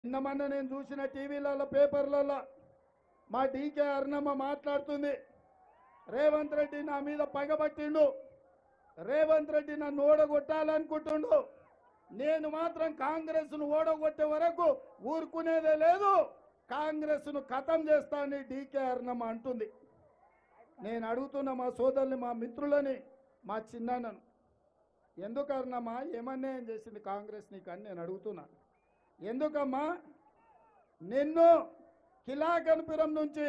నిన్న మొన్న నేను చూసిన టీవీలలో పేపర్లలో మా డీకే అరుణమ్మ మాట్లాడుతుంది రేవంత్ రెడ్డి నా మీద పగబట్టిండు రేవంత్ రెడ్డి నన్ను ఓడగొట్టాలనుకుంటుండు నేను మాత్రం కాంగ్రెస్ను ఓడగొట్టే వరకు ఊరుకునేదే లేదు కాంగ్రెస్ను ఖతం చేస్తానని డీకే అరుణమ్మ అంటుంది నేను అడుగుతున్న మా సోదరుని మా మిత్రులని మా చిన్నాన్నను ఎందుకు అరుణమ్మ ఏమన్యాయం చేసింది కాంగ్రెస్ నీకు అని నేను అడుగుతున్నాను ఎందుకమ్మా నిన్ను కిలాగన్పురం నుంచి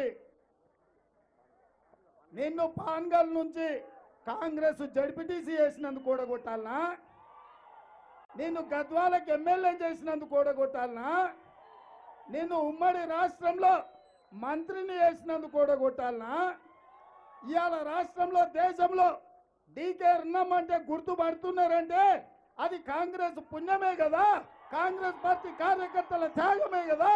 నిన్ను పాన్గల్ నుంచి కాంగ్రెస్ జడ్పీటీసీ చేసినందుకు కూడా కొట్టాలనా నిన్ను గద్వాలకు ఎమ్మెల్యే చేసినందుకు కూడా కొట్టాలనా నిన్ను ఉమ్మడి రాష్ట్రంలో మంత్రిని చేసినందుకు కూడా కొట్టాలనా ఇవాళ రాష్ట్రంలో దేశంలో డీకే అంటే గుర్తుపడుతున్నారంటే అది కాంగ్రెస్ పుణ్యమే కదా కాంగ్రెస్ పార్టీ కార్యకర్తల త్యాగమే కదా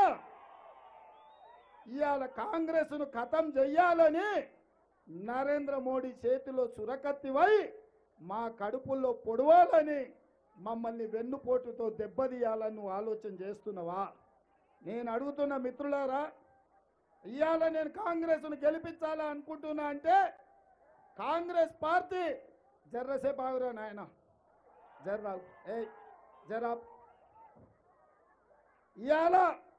ఇవాళ కాంగ్రెస్ను ఖతం చెయ్యాలని నరేంద్ర మోడీ చేతిలో సురకత్తివై మా కడుపుల్లో పొడవాలని మమ్మల్ని వెన్నుపోటుతో దెబ్బతీయాలని నువ్వు ఆలోచన చేస్తున్నావా నేను అడుగుతున్న మిత్రులారా ఇవాళ నేను కాంగ్రెస్ను గెలిపించాలా అనుకుంటున్నా అంటే కాంగ్రెస్ పార్టీ జర్రసేపు ఆగురా నాయన జర్రా ఏ జరా ఇవాళ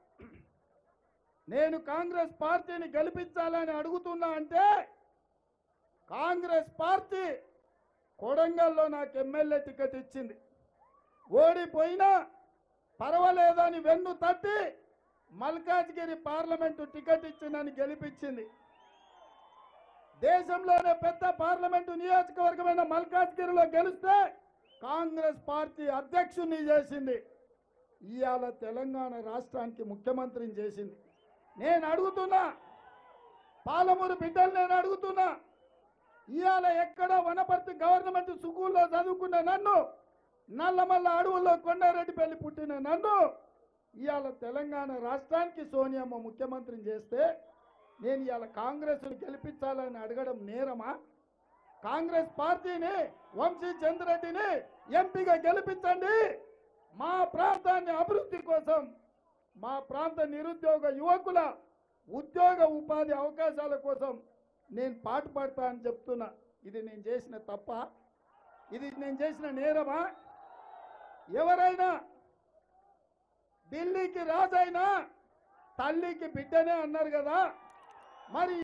నేను కాంగ్రెస్ పార్టీని గెలిపించాలని అడుగుతున్నా అంటే కాంగ్రెస్ పార్టీ కొడంగల్లో నాకు ఎమ్మెల్యే టికెట్ ఇచ్చింది ఓడిపోయినా పర్వాలేదని వెన్ను తట్టి మల్కాజ్గిరి పార్లమెంటు టికెట్ ఇచ్చిందని గెలిపించింది దేశంలోనే పెద్ద పార్లమెంటు నియోజకవర్గమైన మల్కాజ్గిరిలో గెలిస్తే కాంగ్రెస్ పార్టీ అధ్యక్షుడిని చేసింది ఇవాళ తెలంగాణ రాష్ట్రానికి ముఖ్యమంత్రిని చేసింది నేను అడుగుతున్నా పాలమూరు బిడ్డలు నేను అడుగుతున్నా ఇవాళ ఎక్కడ వనపర్తి గవర్నమెంట్ స్కూల్లో చదువుకున్న నన్ను నల్లమల్ల అడవుల్లో కొండారెడ్డిపల్లి పుట్టిన నన్ను ఇవాళ తెలంగాణ రాష్ట్రానికి సోనియమ్మ ముఖ్యమంత్రిని చేస్తే నేను ఇవాళ కాంగ్రెస్ను గెలిపించాలని అడగడం నేరమా కాంగ్రెస్ పార్టీని వంశీ చంద్రెడ్డిని ఎంపీగా గెలిపించండి మా ప్రాంతాన్ని అభివృద్ధి కోసం మా ప్రాంత నిరుద్యోగ యువకుల ఉద్యోగ ఉపాధి అవకాశాల కోసం నేను పాటు పడతా అని చెప్తున్నా ఇది నేను చేసిన తప్ప ఇది నేను చేసిన నేరమా ఎవరైనా ఢిల్లీకి రాజైనా తల్లికి బిడ్డనే అన్నారు కదా మరి